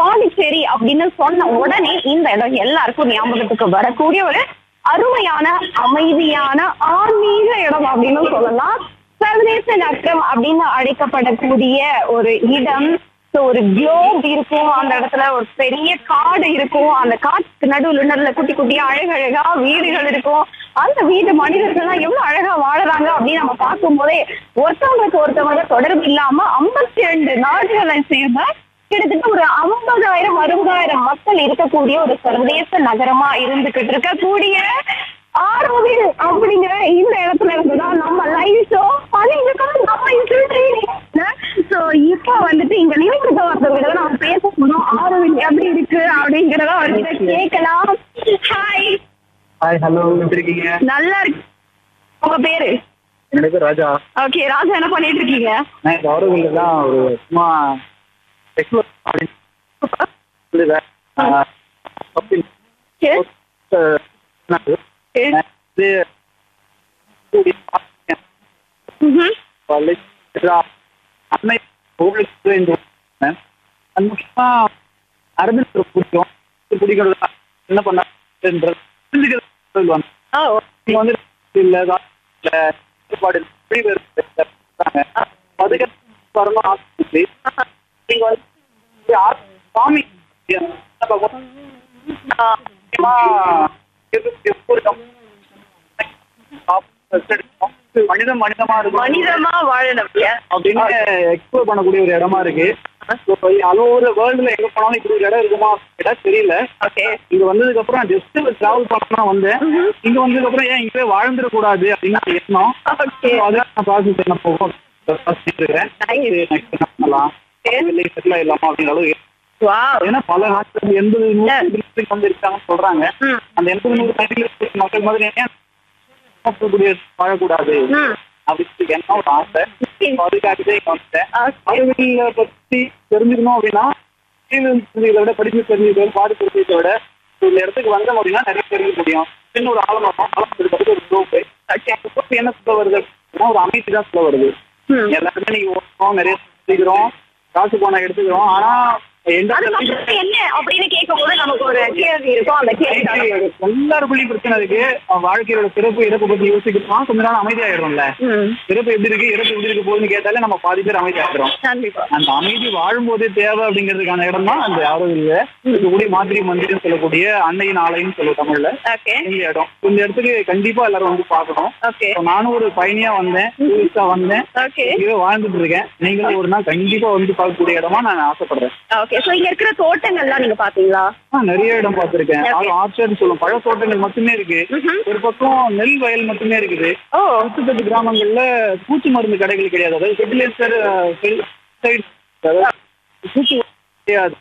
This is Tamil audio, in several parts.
பாண்டிச்சேரி அப்படின்னு சொன்ன உடனே இந்த இடம் எல்லாருக்கும் ஞாபகத்துக்கு வரக்கூடிய ஒரு அருமையான அமைதியான ஆன்மீக இடம் அப்படின்னு சொல்லலாம் சர்வதேச நகரம் அப்படின்னு அழைக்கப்படக்கூடிய ஒரு இடம் ஸோ ஒரு குளோப் இருக்கும் அந்த இடத்துல ஒரு பெரிய காடு இருக்கும் அந்த காட்டுக்கு நடுவுல நடுவுல குட்டி குட்டியா அழகழகா வீடுகள் இருக்கும் அந்த வீட்டு மனிதர்கள்லாம் எவ்வளவு அழகா வாழறாங்க அப்படின்னு நம்ம பார்க்கும் போதே ஒருத்தவங்களுக்கு ஒருத்தவங்க தொடர்பு இல்லாம ஐம்பத்தி ரெண்டு நாடுகளை சேர்ந்த கிட்டத்தட்ட ஒரு ஐம்பதாயிரம் அறுபதாயிரம் மக்கள் இருக்கக்கூடிய ஒரு சர்வதேச நகரமா இருந்துகிட்டு இருக்கக்கூடிய ஆரோவில் அப்படிங்கிற இந்த இடத்துல இருந்துதான் நம்ம லைவ் ஷோ நம்ம சோ இப்போ வந்துட்டு இங்க நினைவுக்கு ஒருத்தவங்க நம்ம பேச போறோம் ஆரோவில் எப்படி இருக்கு அப்படிங்கறத அவர்கிட்ட கேட்கலாம் ஹாய் ஹாய் ஹலோ எப்படி இருக்கீங்க நல்லா இருக்கு உங்க பேரு என்னோட பேர் ராஜா ஓகே ராஜா என்ன பண்ணிட்டு இருக்கீங்க நான் கௌரவில தான் ஒரு சும்மா எக்ஸ்ப்ளோர் அப்படின்னு சொல்லுவேன். ஆஹ், shopping. சரி. ஆஹ், என்னது? சரி. நான் வந்து கூடி பார்த்தேன். ம்ஹும். college எல்லாம் அன்னை கோவிலுக்கு இந்த ஊருக்கு போனேன். அது முக்கியமா அரவிந்த் ரொம்ப பிடிக்கும் இது பிடிக்கிறது என்ன பண்ண தெரிஞ்சுக்கிறது சொல்லுவாங்க ஓ நீங்க வந்து இல்ல இல்ல ஏற்பாடு இல்ல, இப்படி வேறு சொல்றாங்க. அதுக்கு வரணும் ஆசை நீங்க வந்து இப்படி ஆ- சாமி நம்ம வந்து, ஆ, முக்கியமா எது- எப்படி நம்ம first எடுக்கணும். மனிதம் மனிதமா இருக்கும் மனிதமா வாழணும் அப்படின்னு எக்ஸ்ப்ளோர் பண்ணக்கூடிய ஒரு இடமா இருக்கு அது ஒரு வேர்ல்டுல எங்க போனாலும் இப்படி ஒரு இடம் இருக்குமா கேட்டா தெரியல ஓகே இங்க வந்ததுக்கு அப்புறம் ஜஸ்ட் டிராவல் பண்ணலாம் வந்தேன் இங்க வந்ததுக்கு அப்புறம் ஏன் இங்கே வாழ்ந்துட கூடாது அப்படின்னு எண்ணம் ஓகே So, அதான் நான் ப்ராசஸ் என்ன போகும் இருக்கிறேன் Nice. நெக்ஸ்ட் என்ன பண்ணலாம் செட்டில் ஆயிடலாமா அப்படின்ற அளவு வாவ் ஏன்னா பல நாட்கள் எண்பது நூறு வந்து இருக்காங்கன்னு சொல்றாங்க ம். அந்த எண்பது நூறு கண்ட்ரில மக்கள் மாதிரி ஏன் சாப்பிடக்கூடிய வாழக்கூடாது ம். அப்படின்னு என்ன ஒரு ஆசை So, அதுக்காகவே இங்க வந்துட்டேன் Okay. அறிவியல பத்தி தெரிஞ்சுக்கணும் அப்படின்னா தெரிஞ்சதை விட படிப்பு தெரிஞ்சதை பாடு தெரிஞ்சதை விட இந்த இடத்துக்கு வந்தோம் அப்படின்னா நிறைய தெரிஞ்சுக்க முடியும் சின்ன ஒரு ஆலமரம் ஆலமரத்துக்கு அடுத்து ஒரு குரூப் என்ன சொல்ல வருது அப்படின்னா ஒரு அமைப்பு தான் சொல்ல வருது ம். எல்லாருமே நீங்க ஓட்டுறோம் நிறைய சுத்திக்கிறோம் காசு பணம் எடுத்துக்கிறோம் ஆனா எந்த அதுக்கப்புறம் என்ன அப்படின்னு கேட்கும்போது நமக்கு ஒரு கேள்வி இருக்கும் அந்த கேள்வி எல்லாருக்குள்ளயும் பிரச்சனை இருக்கு அவன் வாழ்க்கையோட சிறப்பு இறப்பு பத்தி யோசிக்கிறோம் கொஞ்ச நாள் அமைதியாயிடும்ல சிறப்பு எப்படி இருக்கு இறப்பு எப்படி இருக்கு போகுதுன்னு கேட்டாலே நம்ம பாதி பேர் அமைதியாயிடுறோம் கண்டிப்பா அந்த அமைதி வாழும்போதே தேவை அப்படிங்கிறதுக்கான இடம் தான் அந்த ஆரோவில் இருக்கக்கூடிய மாதிரி மந்திரம் சொல்லக்கூடிய அன்னையின் ஆலயம் சொல்லுவோம் தமிழ்ல ஓகே இந்த இடம் இந்த இடத்துக்கு கண்டிப்பா எல்லாரும் வந்து பார்க்கணும் ஓகே So, நானும் ஒரு பயணியா வந்தேன் டூரிஸ்டா வந்தேன் ஓகே இங்கே வாழ்ந்துட்டு இருக்கேன் நீங்களும் ஒரு நாள் கண்டிப்பா வந்து பார்க்கக்கூடிய இடமா நான் ஆசைப்படுறேன் ஓகே சோ இங்க இருக்கிற தோட்டங்கள்லாம் நீங்க பாத்தீங்களா ஆ, நிறைய இடம் பார்த்திருக்கேன் Okay. அது ஆர்ச்சர்ட் சொல்லுவோம் பழ தோட்டங்கள் மட்டுமே இருக்கு ம்ஹும். ஒரு பக்கம் நெல் வயல் மட்டுமே இருக்குது ஓ சுத்தத்து கிராமங்கள்ல பூச்சி மருந்து கடைகள் கிடையாது அதாவது ஃபெர்டிலைசர் பூச்சி கிடையாது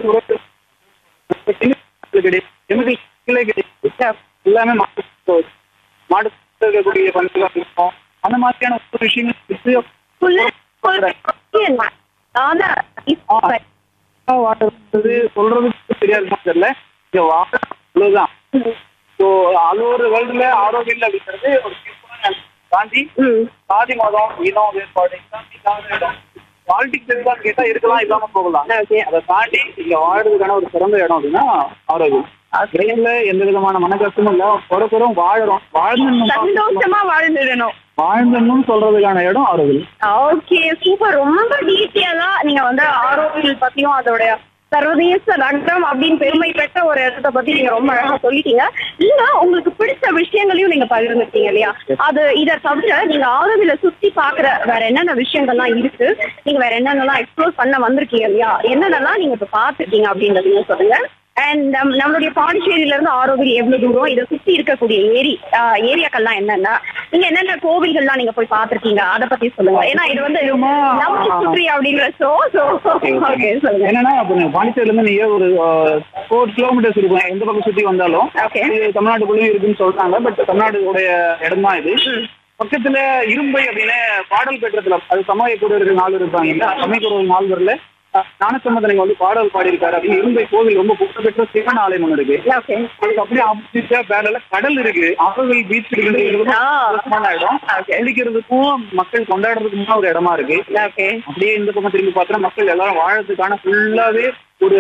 chemical கிடையாது கெமிக்கல் கிடையாது எல்லாமே மாட்டு மாடு இருக்கக்கூடிய பண்புகள் இருக்கும் அந்த மாதிரியான ஒரு விஷயங்கள் இருக்கு. full- full என்ன? ஆனா, இப்ப- ஆ, வாழ்றது சொல்றதுக்கு தெரியாது தெரியல இங்க வாழ அவ்வளவுதான் ஸோ அது ஒரு வேர்ல்டுல ஆரோக்கியம் அப்படிங்கிறது ஒரு simple-ஆன தாண்டி ம். சாதி மதம் இனம் வேறுபாடு பாலிடிக்ஸ் இருக்கான்னு கேட்டா இருக்கலாம் இல்லாம போகலாம் Okay. அதை தாண்டி இங்க வாழ்றதுக்கான ஒரு சிறந்த இடம் அப்படின்னா ஆரோக்கியம் வெளியில எந்த விதமான மன கஷ்டமும் இல்ல குறைக்குறம் வாழறோம் வாழ்ந்து சந்தோஷமா வாழ்ந்துடணும் வாழ்ந்தணும்னு சொல்றதுக்கான இடம் ஆரோக்கியம் ஓகே சூப்பர் ரொம்ப டீட்டெயிலா நீங்க வந்து ஆரோக்கியம் பத்தியும் அதோட சர்வதேச நகரம் அப்படின்னு பெருமை பெற்ற ஒரு இடத்த பத்தி நீங்க ரொம்ப அழகா சொல்லிட்டீங்க இல்ல உங்களுக்கு பிடிச்ச விஷயங்களையும் நீங்க பகிர்ந்துட்டீங்க இல்லையா அது இத தவிர நீங்க ஆரோவில சுத்தி பாக்குற வேற என்னென்ன விஷயங்கள்லாம் இருக்கு நீங்க வேற என்னென்னலாம் எக்ஸ்ப்ளோர் பண்ண வந்திருக்கீங்க இல்லையா என்னென்னலாம் நீங்க இப்ப பாத்துருக்கீங்க அப்படின்றதையும் சொல்லுங்க அண்ட் நம்மளுடைய பாண்டிச்சேரியில இருந்து ஆரோவில் எவ்வளவு தூரம் இதை சுத்தி இருக்கக்கூடிய ஏரி ஆஹ், ஏரியாக்கள்லாம் என்னென்ன நீங்க என்னென்ன கோவில்கள்லாம் நீங்க போய் பாத்திருக்கீங்க அத பத்தி சொல்லுங்க ஏன்னா இது வந்து நம்ம சுற்றி அப்படிங்கிற ஷோ ஸோ ஓகே சொல்லுங்க என்னன்னா இப்போ நீங்க பாண்டிச்சேரில இருந்து நீங்க ஒரு ஃபோர் கிலோமீட்டர்ஸ் இருக்கும் எந்த பக்கம் சுத்தி வந்தாலும் Okay. இது தமிழ்நாட்டுக்குள்ளேயும் இருக்குன்னு சொல்றாங்க பட் தமிழ்நாட்டுடைய இடம் தான் இது பக்கத்துல இரும்பை அப்படின்னு பாடல் பெற்றத்துல அது சமய கூட இருக்கிற நாள் இருப்பாங்க இல்ல சமய கூட நால்வர்ல ஞானசம்பந்தன் வந்து பாடல் பாடியிருக்காரு அப்படின்னு இரும்பை கோவில் ரொம்ப புகழ்பெற்ற சிவன் ஆலயம் ஒன்று இருக்கு ஓகே அதுக்கு அப்படியே ஆப்போசிட்டா பேரல கடல் இருக்கு அவர்கள் பீச் இருக்கிறது ஆ. சந்தோஷமான இடம் குளிக்கிறதுக்கும் மக்கள் கொண்டாடுறதுக்குமான ஒரு இடமா இருக்கு ஓகே அப்படியே இந்த பக்கம் திரும்பி பார்த்தா மக்கள் எல்லாரும் வாழறதுக்கான ஃபுல்லாவே